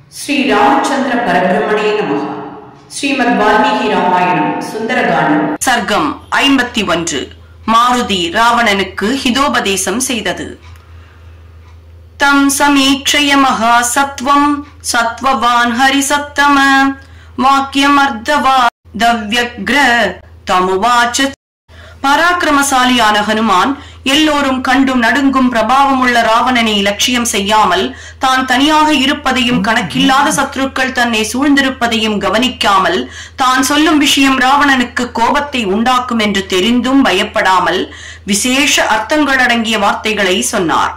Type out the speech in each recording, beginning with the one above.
శ్రీ రామచంద్ర పరబ్రహ్మణే నమ ஸ்ரீமத் வால்மீகி ராமாயணம் சுந்தரகாண்டம் சர்க்கம் ஐம்பத்தி ஒன்று மாருதி ராவணனுக்கு ஹிதோபதேசம் செய்தது தம் சமீட்சய மகா சத்வம் சத்வவான் ஹரிசத்தம வாக்கியம் அர்த்தவா தவ்யக்ர தமுவாச்ச பராக்கிரமசாலியான ஹனுமான் எல்லோரும் கண்டும் நடுங்கும் பிரபாவமுள்ள ராவணனை லட்சியம் செய்யாமல் தான் தனியாக இருப்பதையும் கணக்கில்லாத சத்ருக்கள் தன்னை சூழ்ந்திருப்பதையும் கவனிக்காமல் தான் சொல்லும் விஷயம் ராவணனுக்கு கோபத்தை உண்டாக்கும் என்று தெரிந்தும் பயப்படாமல் விசேஷ அர்த்தங்கள் அடங்கிய வார்த்தைகளை சொன்னார்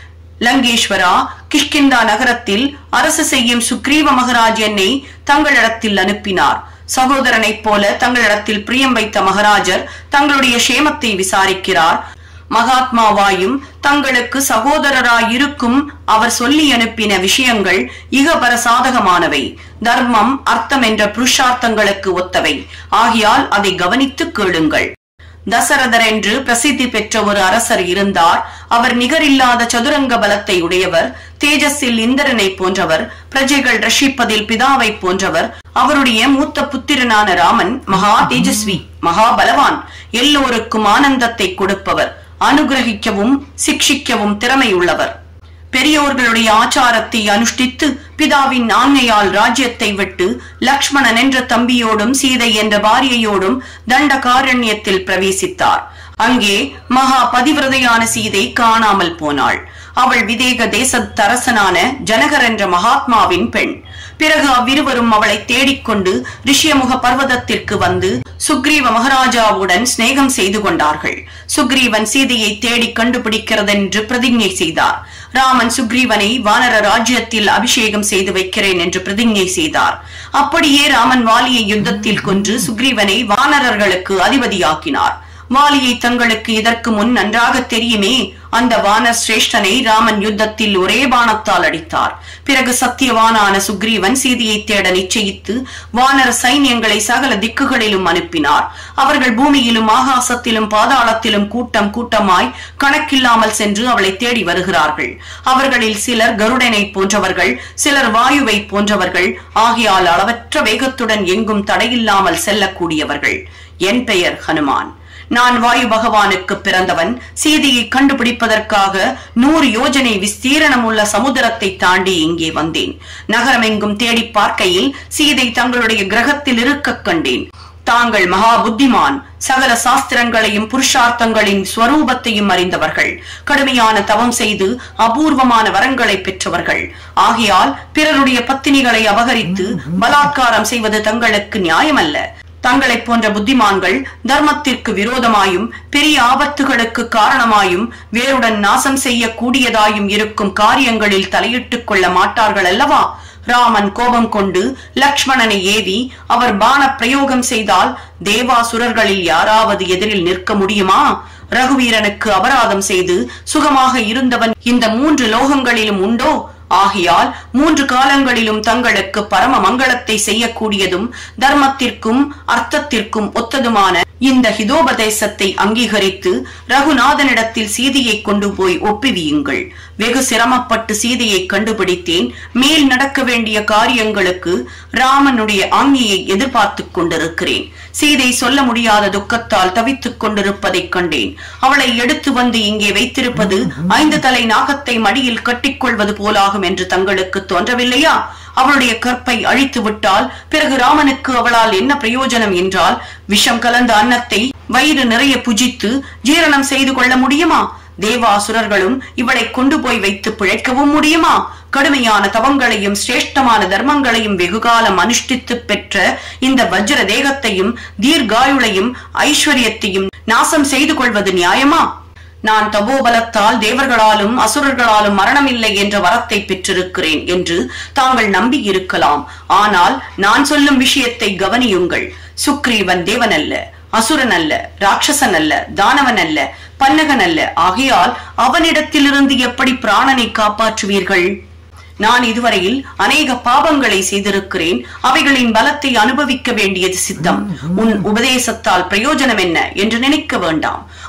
லங்கேஸ்வரா கிஷ்கிந்தா நகரத்தில் அரசு செய்யும் சுக்ரீவ மகராஜ் என்னை தங்களிடத்தில் அனுப்பினார் சகோதரனைப் போல தங்களிடத்தில் பிரியம் வைத்த மகாராஜர் தங்களுடைய சேமத்தை விசாரிக்கிறார் மகாத்மாவாயும் தங்களுக்கு சகோதரராயிருக்கும் அவர் சொல்லி அனுப்பின விஷயங்கள் இகபர சாதகமானவை தர்மம் அர்த்தம் என்ற புருஷார்த்தங்களுக்கு ஒத்தவை ஆகையால் அதை கவனித்து கேளுங்கள் தசரதர் என்று பிரசித்தி பெற்ற ஒரு அரசர் இருந்தார் அவர் நிகரில்லாத சதுரங்க பலத்தை உடையவர் தேஜஸில் இந்திரனை போன்றவர் பிரஜைகள் ரஷிப்பதில் பிதாவை போன்றவர் அவருடைய மூத்த புத்திரனான ராமன் மகா தேஜஸ்வி மகா பலவான் எல்லோருக்கும் ஆனந்தத்தை கொடுப்பவர் அனுகிரகிக்கவும் சிக்ஷிக்கவும் திறமையுள்ளவர் பெரியோர்களுடைய ஆச்சாரத்தை அனுஷ்டித்து பிதாவின் ஆண்மையால் ராஜ்யத்தை விட்டு லக்ஷ்மணன் என்ற தம்பியோடும் சீதை என்ற பாரியையோடும் தண்டகாரண்யத்தில் பிரவேசித்தார் அங்கே மகா பதிவிரதையான சீதை காணாமல் போனாள் அவள் விதேக தேசத்தரசனான ஜனகர் என்ற மகாத்மாவின் பெண் பிறகு அவ்விருவரும் அவளை தேடிக்கொண்டு ரிஷியமுக பர்வதத்திற்கு வந்து சுக்ரீவ மகாராஜாவுடன் சிநேகம் செய்து கொண்டார்கள் சுக்ரீவன் சீதையை தேடி கண்டுபிடிக்கிறதென்று பிரதிஜை செய்தார் ராமன் சுக்ரீவனை வானர ராஜ்யத்தில் அபிஷேகம் செய்து வைக்கிறேன் என்று பிரதிஜை செய்தார் அப்படியே ராமன் வாலியை யுத்தத்தில் கொன்று சுக்ரீவனை வானரர்களுக்கு அதிபதியாக்கினார் வாலியை தங்களுக்கு இதற்கு முன் நன்றாக தெரியுமே அந்த வானர் சிரேஷ்டனை ராமன் யுத்தத்தில் ஒரே பாணத்தால் அடித்தார் பிறகு சத்தியவானான சுக்ரீவன் சீதையை தேட நிச்சயித்து வானர சைன்யங்களை சகல திக்குகளிலும் அனுப்பினார் அவர்கள் பூமியிலும் ஆகாசத்திலும் பாதாளத்திலும் கூட்டம் கூட்டமாய் கணக்கில்லாமல் சென்று அவளை தேடி வருகிறார்கள் அவர்களில் சிலர் கருடனை போன்றவர்கள் சிலர் வாயுவை போன்றவர்கள் ஆகையால் அளவற்ற வேகத்துடன் எங்கும் தடையில்லாமல் செல்லக்கூடியவர்கள் என் பெயர் ஹனுமான் நான் வாயு பகவானுக்கு பிறந்தவன் சீதையை கண்டுபிடிப்பதற்காக நூறு யோஜனை விஸ்தீரணம் உள்ள சமுத்திரத்தை தாண்டி இங்கே வந்தேன் நகரமெங்கும் தேடி பார்க்கையில் சீதை தங்களுடைய கிரகத்தில் இருக்க கண்டேன் தாங்கள் மகா புத்திமான் சகல சாஸ்திரங்களையும் புருஷார்த்தங்களின் ஸ்வரூபத்தையும் அறிந்தவர்கள் கடுமையான தவம் செய்து அபூர்வமான வரங்களை பெற்றவர்கள் ஆகையால் பிறருடைய பத்தினிகளை அபகரித்து பலாத்காரம் செய்வது தங்களுக்கு நியாயமல்ல தங்களைப் போன்ற புத்திமான்கள் தர்மத்திற்கு விரோதமாயும் பெரிய ஆபத்துகளுக்கு காரணமாயும் வேருடன் நாசம் செய்யக்கூடியதாயும் இருக்கும் காரியங்களில் தலையிட்டுக் கொள்ள மாட்டார்கள் அல்லவா ராமன் கோபம் கொண்டு லக்ஷ்மணனை ஏவி அவர் பான பிரயோகம் செய்தால் தேவாசுரர்களில் யாராவது எதிரில் நிற்க முடியுமா ரகுவீரனுக்கு அபராதம் செய்து சுகமாக இருந்தவன் இந்த மூன்று லோகங்களிலும் உண்டோ ஆகையால் மூன்று காலங்களிலும் தங்களுக்கு பரம மங்களத்தை செய்யக்கூடியதும் தர்மத்திற்கும் அர்த்தத்திற்கும் ஒத்ததுமான இந்த ஹிதோபதேசத்தை அங்கீகரித்து ரகுநாதனிடத்தில் சீதையை கொண்டு போய் ஒப்புவியுங்கள் வெகு சிரமப்பட்டு சீதையை கண்டுபிடித்தேன் மேல் நடக்க வேண்டிய காரியங்களுக்கு ராமனுடைய ஆங்கியை எதிர்பார்த்துக் கொண்டிருக்கிறேன் சீதை சொல்ல முடியாத துக்கத்தால் தவித்துக் கொண்டிருப்பதைக் கண்டேன் அவளை எடுத்து வந்து இங்கே வைத்திருப்பது ஐந்து தலை நாகத்தை மடியில் கட்டிக்கொள்வது போலாகும் என்று தங்களுக்கு தோன்றவில்லையா அவளுடைய கற்பை அழித்து விட்டால் பிறகு ராமனுக்கு அவளால் என்ன பிரயோஜனம் என்றால் விஷம் கலந்த அன்னத்தை வயிறு நிறைய புஜித்து ஜீரணம் செய்து கொள்ள முடியுமா தேவாசுரர்களும் இவளை கொண்டு போய் வைத்து பிழைக்கவும் முடியுமா கடுமையான தவங்களையும் சிரேஷ்டமான தர்மங்களையும் வெகுகாலம் அனுஷ்டித்து பெற்ற இந்த வஜ்ர தேகத்தையும் தீர்காயுளையும் ஐஸ்வர்யத்தையும் நாசம் செய்து கொள்வது நியாயமா நான் தபோபலத்தால் தேவர்களாலும் அசுரர்களாலும் மரணமில்லை என்ற வரத்தை பெற்றிருக்கிறேன் என்று தாங்கள் நம்பி இருக்கலாம் ஆனால் நான் சொல்லும் விஷயத்தை கவனியுங்கள் சுக்ரீவன் தேவனல்ல அசுரன் அல்ல ராட்சசன் அல்ல தானவன் அல்ல பன்னகன் அல்ல ஆகையால் அவனிடத்திலிருந்து எப்படி பிராணனை காப்பாற்றுவீர்கள் நான் இதுவரையில் அநேக பாவங்களை செய்திருக்கிறேன் அவைகளின் பலத்தை அனுபவிக்க வேண்டியது சித்தம் உன் உபதேசத்தால் பிரயோஜனம் என்ன என்று நினைக்க வேண்டாம்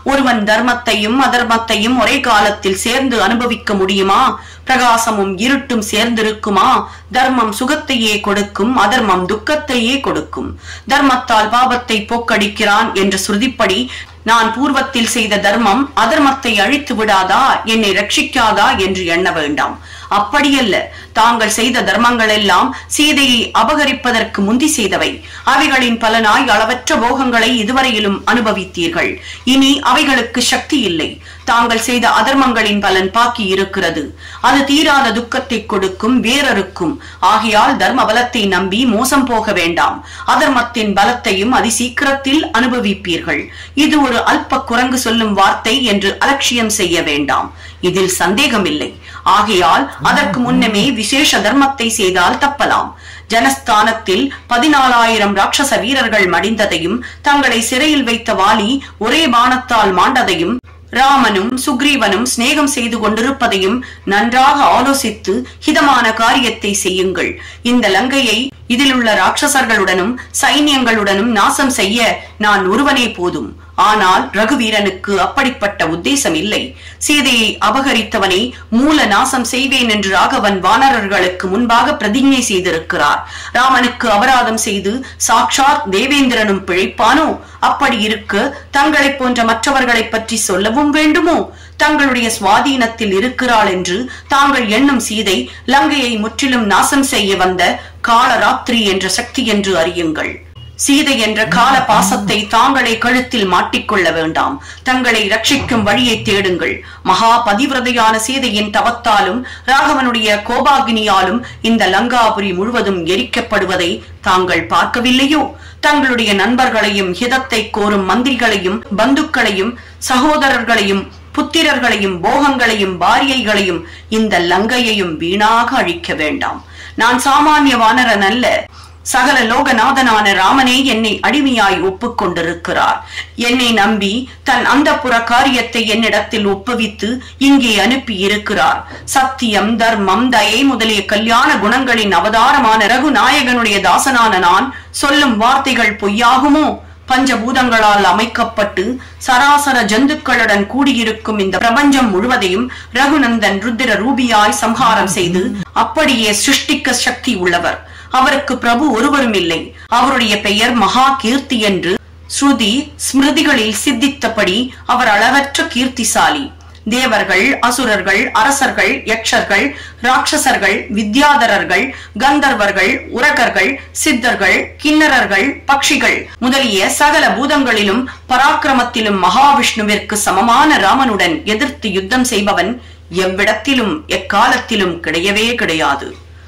ஒருவன் தர்மத்தையும் அதர்மத்தையும் ஒரே காலத்தில் சேர்ந்து அனுபவிக்க முடியுமா பிரகாசமும் இருட்டும் சேர்ந்திருக்குமா தர்மம் சுகத்தையே கொடுக்கும் அதர்மம் துக்கத்தையே கொடுக்கும் தர்மத்தால் பாபத்தை போக்கடிக்கிறான் என்ற சுருதிப்படி நான் பூர்வத்தில் செய்த தர்மம் அதர்மத்தை அழித்து விடாதா என்னை ரட்சிக்காதா என்று எண்ண வேண்டாம் அப்படியல்ல தாங்கள் செய்த தர்மங்கள் எல்லாம் சீதையை அபகரிப்பதற்கு முந்தி செய்தவை அவைகளின் பலனாய் அளவற்ற போகங்களை இதுவரையிலும் அனுபவித்தீர்கள் இனி அவைகளுக்கு சக்தி இல்லை தாங்கள் செய்த அதர்மங்களின் பலன் பாக்கி இருக்கிறது அது தீராத துக்கத்தை கொடுக்கும் வேறறுக்கும் ஆகையால் தர்ம பலத்தை நம்பி மோசம் போக வேண்டாம் அதர்மத்தின் பலத்தையும் அதி சீக்கிரத்தில் அனுபவிப்பீர்கள் இது ஒரு அல்ப குரங்கு சொல்லும் வார்த்தை என்று அலட்சியம் செய்ய வேண்டாம் இதில் சந்தேகமில்லை ஆகையால் அதற்கு முன்னமே விசேஷ தர்மத்தை செய்தால் தப்பலாம் ஜனஸ்தானத்தில் பதினாலாயிரம் ராட்சச வீரர்கள் மடிந்ததையும் தங்களை சிறையில் வைத்த வாலி ஒரே பானத்தால் மாண்டதையும் ராமனும் சுக்ரீவனும் சிநேகம் செய்து கொண்டிருப்பதையும் நன்றாக ஆலோசித்து ஹிதமான காரியத்தை செய்யுங்கள் இந்த லங்கையை இதில் உள்ள ராட்சசர்களுடனும் சைன்யங்களுடனும் நாசம் செய்ய நான் ஒருவனே போதும் ஆனால் ரகுவீரனுக்கு அப்படிப்பட்ட உத்தேசம் இல்லை சீதையை அபகரித்தவனை மூல நாசம் செய்வேன் என்று ராகவன் வானரர்களுக்கு முன்பாக பிரதிஜை செய்திருக்கிறார் ராமனுக்கு அபராதம் செய்து சாட்சாத் தேவேந்திரனும் பிழைப்பானோ அப்படி இருக்க தங்களைப் போன்ற மற்றவர்களை பற்றி சொல்லவும் வேண்டுமோ தங்களுடைய சுவாதீனத்தில் இருக்கிறாள் என்று தாங்கள் எண்ணும் சீதை லங்கையை முற்றிலும் நாசம் செய்ய வந்த காலராத்திரி என்ற சக்தி என்று அறியுங்கள் சீதை என்ற கால பாசத்தை தாங்களே கழுத்தில் மாட்டிக்கொள்ள வேண்டாம் தங்களை ரட்சிக்கும் வழியை தேடுங்கள் மகா பதிவிரதையான சீதையின் தவத்தாலும் ராகவனுடைய கோபாகினியாலும் இந்த லங்காபுரி முழுவதும் எரிக்கப்படுவதை தாங்கள் பார்க்கவில்லையோ தங்களுடைய நண்பர்களையும் ஹிதத்தை கோரும் மந்திரிகளையும் பந்துக்களையும் சகோதரர்களையும் புத்திரர்களையும் போகங்களையும் பாரியைகளையும் இந்த லங்கையையும் வீணாக அழிக்க வேண்டாம் நான் சாமானிய வானரன் அல்ல சகல லோகநாதனான ராமனே என்னை அடிமையாய் ஒப்புக்கொண்டிருக்கிறார் என்னை நம்பி தன் அந்தப்புற காரியத்தை என்னிடத்தில் ஒப்புவித்து இங்கே அனுப்பி இருக்கிறார் சத்தியம் தர்மம் தயை முதலிய கல்யாண குணங்களின் அவதாரமான ரகுநாயகனுடைய தாசனான நான் சொல்லும் வார்த்தைகள் பொய்யாகுமோ பஞ்சபூதங்களால் அமைக்கப்பட்டு சராசர ஜந்துக்களுடன் கூடியிருக்கும் இந்த பிரபஞ்சம் முழுவதையும் ரகுநந்தன் ருத்திர ரூபியாய் சம்ஹாரம் செய்து அப்படியே சிருஷ்டிக்க சக்தி உள்ளவர் அவருக்கு பிரபு ஒருவரும் இல்லை அவருடைய பெயர் மகா கீர்த்தி என்று ஸ்ருதி ஸ்மிருதிகளில் சித்தித்தபடி அவர் அளவற்ற கீர்த்திசாலி தேவர்கள் அசுரர்கள் அரசர்கள் யக்ஷர்கள் ராட்சசர்கள் வித்யாதரர்கள் கந்தர்வர்கள் உரகர்கள் சித்தர்கள் கிண்ணறர்கள் பட்சிகள் முதலிய சகல பூதங்களிலும் பராக்கிரமத்திலும் மகாவிஷ்ணுவிற்கு சமமான ராமனுடன் எதிர்த்து யுத்தம் செய்பவன் எவ்விடத்திலும் எக்காலத்திலும் கிடையவே கிடையாது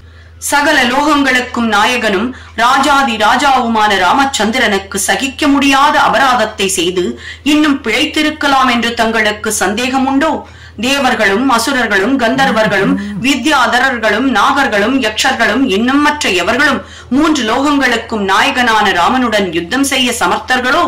சகல லோகங்களுக்கும் நாயகனும் ராஜாதி ராஜாவுமான ராமச்சந்திரனுக்கு சகிக்க முடியாத அபராதத்தை செய்து இன்னும் பிழைத்திருக்கலாம் என்று தங்களுக்கு சந்தேகம் உண்டோ தேவர்களும் அசுரர்களும் கந்தர்வர்களும் வித்யாதரர்களும் நாகர்களும் யக்ஷர்களும் இன்னும் மற்ற எவர்களும் மூன்று லோகங்களுக்கும் நாயகனான ராமனுடன் யுத்தம் செய்ய சமர்த்தர்களோ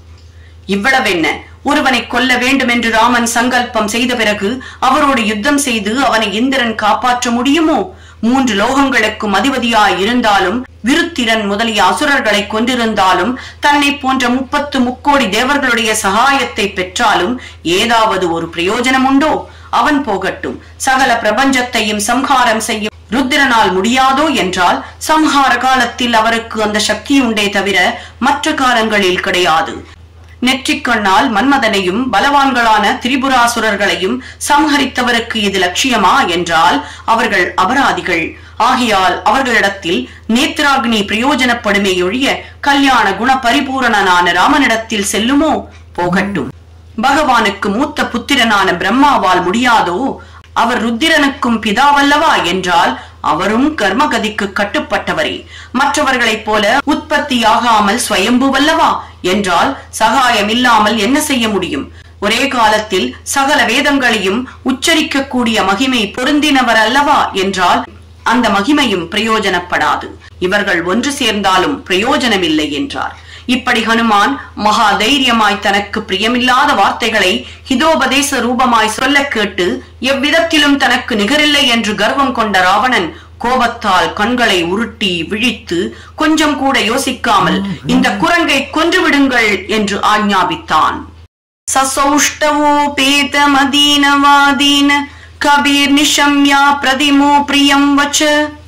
இவ்வளவென்ன ஒருவனை கொல்ல வேண்டும் என்று ராமன் சங்கல்பம் செய்த பிறகு அவரோடு யுத்தம் செய்து அவனை இந்திரன் காப்பாற்ற முடியுமோ மூன்று லோகங்களுக்கும் அதிபதியாய் இருந்தாலும் விருத்திரன் முதலிய அசுரர்களை கொண்டிருந்தாலும் தன்னை போன்ற முப்பத்து முக்கோடி தேவர்களுடைய சகாயத்தை பெற்றாலும் ஏதாவது ஒரு பிரயோஜனம் உண்டோ அவன் போகட்டும் சகல பிரபஞ்சத்தையும் சம்ஹாரம் செய்ய ருத்திரனால் முடியாதோ என்றால் சம்ஹார காலத்தில் அவருக்கு அந்த சக்தி உண்டே தவிர மற்ற காலங்களில் கிடையாது நெற்றிக்கண்ணால் மன்மதனையும் பலவான்களான திரிபுராசுரர்களையும் சம்ஹரித்தவருக்கு இது லட்சியமா என்றால் அவர்கள் அபராதிகள் ஆகையால் அவர்களிடத்தில் நேத்ராக்னி பிரயோஜனப்படுமே ஒழிய கல்யாண குண பரிபூரணனான ராமனிடத்தில் செல்லுமோ போகட்டும் பகவானுக்கு மூத்த புத்திரனான பிரம்மாவால் முடியாதோ அவர் ருத்திரனுக்கும் பிதாவல்லவா என்றால் அவரும் கர்மகதிக்கு கட்டுப்பட்டவரே மற்றவர்களைப் போல உற்பத்தியாகாமல் ஸ்வயம்புவல்லவா என்றால் சகாயம் இல்லாமல் என்ன செய்ய முடியும் ஒரே காலத்தில் சகல வேதங்களையும் உச்சரிக்கக்கூடிய மகிமை பொருந்தினவர் அல்லவா என்றால் அந்த மகிமையும் பிரயோஜனப்படாது இவர்கள் ஒன்று சேர்ந்தாலும் பிரயோஜனமில்லை என்றார் இப்படி ஹனுமான் மகா தைரியமாய் தனக்கு பிரியமில்லாத வார்த்தைகளை ஹிதோபதேச ரூபமாய் சொல்ல கேட்டு எவ்விதத்திலும் தனக்கு நிகரில்லை என்று கர்வம் கொண்ட ராவணன் கோபத்தால் கண்களை உருட்டி விழித்து கொஞ்சம் கூட யோசிக்காமல் இந்த குரங்கை கொன்று விடுங்கள் என்று ஆஞ்ஞாபித்தான் ससौष्टवोपेतमदीनवादीन कबीर्निशम्या प्रदिमो प्रियं वच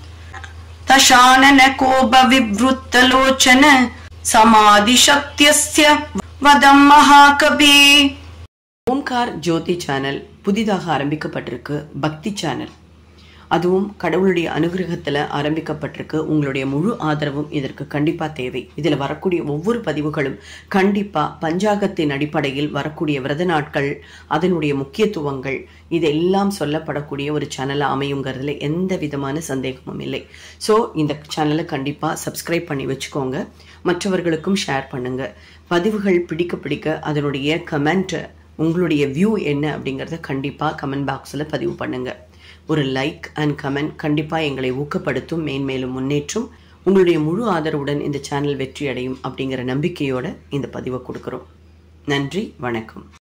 दशानन कोप विवृत्तलोचन समाधिशक्त्यस्य वदं महाकवे ஓம்கார் ஜோதி சேனல் புதிதாக ஆரம்பிக்கப்பட்டிருக்கு பக்தி சேனல் அதுவும் கடவுளுடைய அனுகிரகத்துல ஆரம்பிக்கப்பட்டிருக்கு உங்களுடைய முழு ஆதரவும் இதற்கு கண்டிப்பா தேவை இதுல வரக்கூடிய ஒவ்வொரு பதிவுகளும் கண்டிப்பா பஞ்சாகத்தின் அடிப்படையில் வரக்கூடிய விரத நாட்கள் அதனுடைய முக்கியத்துவங்கள் இதெல்லாம் சொல்லப்படக்கூடிய ஒரு சேனலா அமையுங்கிறதுல எந்த விதமான சந்தேகமும் இல்லை ஸோ இந்த சேனலை கண்டிப்பா சப்ஸ்கிரைப் பண்ணி வச்சுக்கோங்க மற்றவர்களுக்கும் ஷேர் பண்ணுங்க பதிவுகள் பிடிக்க பிடிக்க அதனுடைய கமெண்ட் உங்களுடைய வியூ என்ன அப்படிங்கிறத கண்டிப்பாக கமெண்ட் பாக்ஸில் பதிவு பண்ணுங்க ஒரு லைக் அண்ட் கமெண்ட் கண்டிப்பாக எங்களை ஊக்கப்படுத்தும் மேன்மேலும் முன்னேற்றும் உங்களுடைய முழு ஆதரவுடன் இந்த சேனல் வெற்றி அடையும் அப்படிங்கிற நம்பிக்கையோட இந்த பதிவை கொடுக்குறோம் நன்றி வணக்கம்